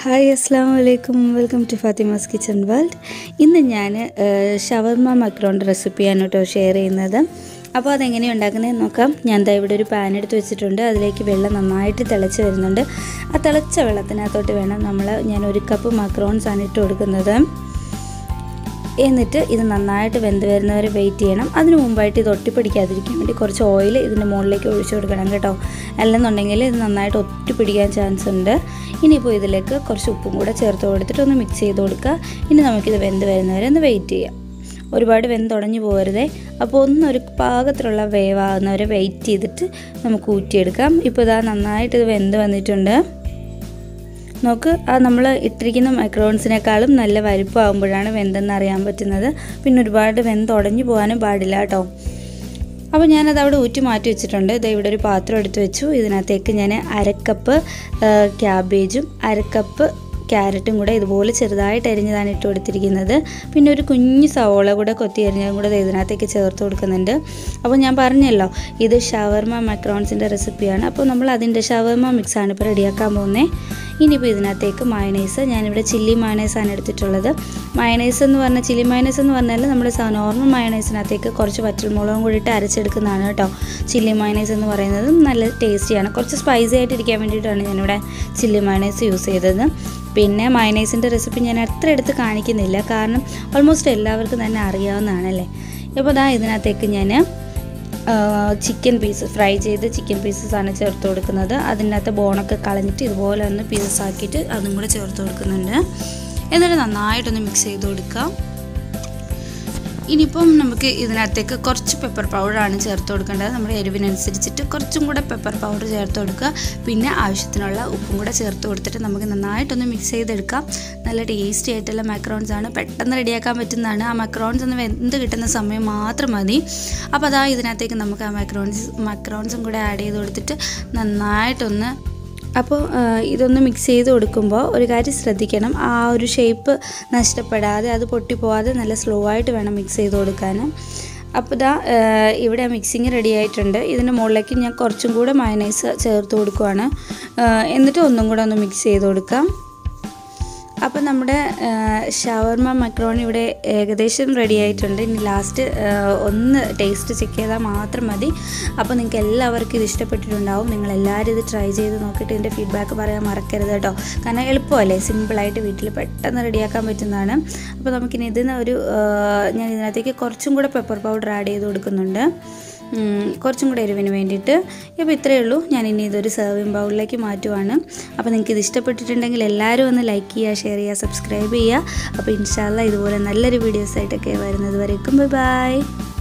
hi അസ്സാം വലൈക്കും welcome to Fatima's kitchen world ഇന്ന് ഞാൻ ഷവർമ മക്രോണിൻ്റെ റെസിപ്പിയാണ് കേട്ടോ ഷെയർ ചെയ്യുന്നത് അപ്പോൾ അതെങ്ങനെയാണ് ഉണ്ടാക്കുന്നതെന്ന് നോക്കാം ഞാൻ ദാ ഇവിടെ ഒരു പാൻ എടുത്ത് വെച്ചിട്ടുണ്ട് അതിലേക്ക് വെള്ളം നന്നായിട്ട് തിളച്ച് വരുന്നുണ്ട് ആ തിളച്ച വെള്ളത്തിനകത്തോട്ട് വേണം നമ്മൾ ഞാൻ ഒരു കപ്പ് മക്രോൺസ് ആണ് ഇട്ട് കൊടുക്കുന്നത് എന്നിട്ട് ഇത് നന്നായിട്ട് വെന്ത് വരുന്നവരെ വെയിറ്റ് ചെയ്യണം അതിന് മുമ്പായിട്ട് ഇത് ഒട്ടിപ്പിടിക്കാതിരിക്കാൻ വേണ്ടി കുറച്ച് ഓയിൽ ഇതിൻ്റെ മുകളിലേക്ക് ഒഴിച്ചു കൊടുക്കണം കേട്ടോ അല്ലെന്നുണ്ടെങ്കിൽ ഇത് നന്നായിട്ട് ഒട്ടിപ്പിടിക്കാൻ ചാൻസ് ഉണ്ട് ഇനിയിപ്പോൾ ഇതിലേക്ക് കുറച്ച് ഉപ്പും കൂടെ ചേർത്ത് കൊടുത്തിട്ട് ഒന്ന് മിക്സ് ചെയ്ത് കൊടുക്കുക ഇനി നമുക്കിത് വെന്ത് വരുന്നവരെ ഒന്ന് വെയിറ്റ് ചെയ്യാം ഒരുപാട് വെന്തുടഞ്ഞു പോകരുതേ അപ്പോൾ ഒന്നൊരു പാകത്തിലുള്ള വേവാകുന്നവരെ വെയിറ്റ് ചെയ്തിട്ട് നമുക്ക് ഊറ്റിയെടുക്കാം ഇപ്പോൾ ഇതാ നന്നായിട്ട് ഇത് വെന്ത് വന്നിട്ടുണ്ട് നോക്ക് ആ നമ്മൾ ഇട്ടിരിക്കുന്ന മൈക്രോൺസിനേക്കാളും നല്ല വലിപ്പമാകുമ്പോഴാണ് വെന്തെന്ന് അറിയാൻ പറ്റുന്നത് പിന്നെ ഒരുപാട് വെന്തുടഞ്ഞു പോകാനും പാടില്ല കേട്ടോ അപ്പോൾ ഞാനത് അവിടെ ഊറ്റി മാറ്റി വെച്ചിട്ടുണ്ട് ഇത് ഇവിടെ ഒരു പാത്രം എടുത്ത് വെച്ചു ഇതിനകത്തേക്ക് ഞാൻ അരക്കപ്പ് ക്യാബേജും അരക്കപ്പ് ക്യാരറ്റും കൂടെ ഇതുപോലെ ചെറുതായിട്ട് അരിഞ്ഞതാണ് ഇട്ട് കൊടുത്തിരിക്കുന്നത് പിന്നെ ഒരു കുഞ്ഞു സവോള കൂടെ കൊത്തി അരിഞ്ഞതും കൂടെ ഇതിനകത്തേക്ക് ചേർത്ത് കൊടുക്കുന്നുണ്ട് അപ്പോൾ ഞാൻ പറഞ്ഞല്ലോ ഇത് ഷവർമ മക്രോൺസിൻ്റെ റെസിപ്പിയാണ് അപ്പോൾ നമ്മൾ അതിൻ്റെ ഷവർമ മിക്സാണ് ഇപ്പോൾ റെഡിയാക്കാൻ പോകുന്നത് ഇനിയിപ്പോൾ ഇതിനകത്തേക്ക് മയണൈസ് ഞാനിവിടെ ചില്ലി മയണൈസാണ് എടുത്തിട്ടുള്ളത് മയണൈസ് എന്ന് പറഞ്ഞാൽ ചില്ലി മയണൈസ് എന്ന് പറഞ്ഞാൽ നമ്മുടെ നോർമൽ മയണൈസിനകത്തേക്ക് കുറച്ച് വറ്റൽമുളകും കൂടി ഇട്ട് അരച്ചെടുക്കുന്നതാണ് കേട്ടോ ചില്ലി മയണൈസ് എന്ന് പറയുന്നത് നല്ല ടേസ്റ്റിയാണ് കുറച്ച് സ്പൈസി ആയിട്ട് ഇരിക്കാൻ വേണ്ടിയിട്ടാണ് ഞാനിവിടെ ചില്ലി മയണൈസ് യൂസ് ചെയ്തത് പിന്നെ മയണൈസിൻ്റെ റെസിപ്പി ഞാൻ അത്ര എടുത്ത് കാണിക്കുന്നില്ല കാരണം ഓൾമോസ്റ്റ് എല്ലാവർക്കും തന്നെ അറിയാവുന്നതാണല്ലേ ഇപ്പോൾ ദാ ഇതിനകത്തേക്ക് ഞാൻ ചിക്കൻ പീസ് ഫ്രൈ ചെയ്ത് ചിക്കൻ പീസസ് ആണ് ചേർത്ത് കൊടുക്കുന്നത് അതിൻ്റെ അകത്ത് ബോണൊക്കെ കളഞ്ഞിട്ട് ഇതുപോലെ ഒന്ന് പീസസ് ആക്കിയിട്ട് അതും കൂടെ ചേർത്ത് കൊടുക്കുന്നുണ്ട് എന്നിട്ട് നന്നായിട്ടൊന്ന് മിക്സ് ചെയ്ത് കൊടുക്കാം ഇനിയിപ്പം നമുക്ക് ഇതിനകത്തേക്ക് കുറച്ച് പെപ്പർ പൗഡറാണ് ചേർത്ത് കൊടുക്കേണ്ടത് നമ്മുടെ എരിവിനനുസരിച്ചിട്ട് കുറച്ചും കൂടെ പെപ്പർ പൗഡർ ചേർത്ത് കൊടുക്കുക പിന്നെ ആവശ്യത്തിനുള്ള ഉപ്പും കൂടെ ചേർത്ത് കൊടുത്തിട്ട് നമുക്ക് നന്നായിട്ടൊന്ന് മിക്സ് ചെയ്തെടുക്കാം നല്ല ടേസ്റ്റി ആയിട്ടുള്ള മക്രോൺസ് ആണ് പെട്ടെന്ന് റെഡിയാക്കാൻ പറ്റുന്നതാണ് ആ മക്രോൺസ് ഒന്ന് വെന്ത് കിട്ടുന്ന സമയം മാത്രം മതി അപ്പോൾ അതാ ഇതിനകത്തേക്ക് നമുക്ക് ആ മക്രോൺസ് മക്രോൺസും കൂടെ ആഡ് ചെയ്ത് കൊടുത്തിട്ട് നന്നായിട്ടൊന്ന് അപ്പോൾ ഇതൊന്ന് മിക്സ് ചെയ്ത് കൊടുക്കുമ്പോൾ ഒരു കാര്യം ശ്രദ്ധിക്കണം ആ ഒരു ഷേപ്പ് നഷ്ടപ്പെടാതെ അത് പൊട്ടിപ്പോവാതെ നല്ല സ്ലോ ആയിട്ട് വേണം മിക്സ് ചെയ്ത് കൊടുക്കാൻ അപ്പോൾ ഇതാ ഇവിടെ മിക്സിങ് റെഡി ആയിട്ടുണ്ട് ഇതിൻ്റെ മുകളിലേക്ക് ഞാൻ കുറച്ചും കൂടെ മയനൈസ് ചേർത്ത് കൊടുക്കുവാണ് എന്നിട്ട് ഒന്നും കൂടെ ഒന്ന് മിക്സ് ചെയ്ത് കൊടുക്കാം അപ്പോൾ നമ്മുടെ ഷവർമ മക്രോണി ഇവിടെ ഏകദേശം റെഡി ആയിട്ടുണ്ട് ഇനി ലാസ്റ്റ് ഒന്ന് ടേസ്റ്റ് ചെക്ക് ചെയ്താൽ മാത്രം മതി അപ്പോൾ നിങ്ങൾക്ക് എല്ലാവർക്കും ഇത് ഇഷ്ടപ്പെട്ടിട്ടുണ്ടാവും നിങ്ങൾ എല്ലാവരും ഇത് ട്രൈ ചെയ്ത് നോക്കിയിട്ട് ഇതിൻ്റെ ഫീഡ്ബാക്ക് പറയാൻ മറക്കരുത് കേട്ടോ കാരണം എളുപ്പമല്ലേ സിമ്പിളായിട്ട് വീട്ടിൽ പെട്ടെന്ന് റെഡിയാക്കാൻ പറ്റുന്നതാണ് അപ്പോൾ നമുക്കിനി ഇതിന് ഒരു ഞാൻ ഇതിനകത്തേക്ക് കുറച്ചും കൂടെ പെപ്പർ പൗഡർ ആഡ് ചെയ്ത് കൊടുക്കുന്നുണ്ട് കുറച്ചും കൂടെ എരിവിന് വേണ്ടിയിട്ട് ഇപ്പോൾ ഇത്രയേ ഉള്ളൂ ഞാൻ ഇനി ഇതൊരു സർവിങ് ബൗളിലേക്ക് മാറ്റുവാണ് അപ്പോൾ നിങ്ങൾക്ക് ഇത് ഇഷ്ടപ്പെട്ടിട്ടുണ്ടെങ്കിൽ എല്ലാവരും ഒന്ന് ലൈക്ക് ചെയ്യുക ഷെയർ ചെയ്യുക സബ്സ്ക്രൈബ് ചെയ്യുക അപ്പോൾ ഇൻഷാല്ല ഇതുപോലെ നല്ലൊരു വീഡിയോസായിട്ടൊക്കെ വരുന്നത് വരേക്കും ബൈ ബൈ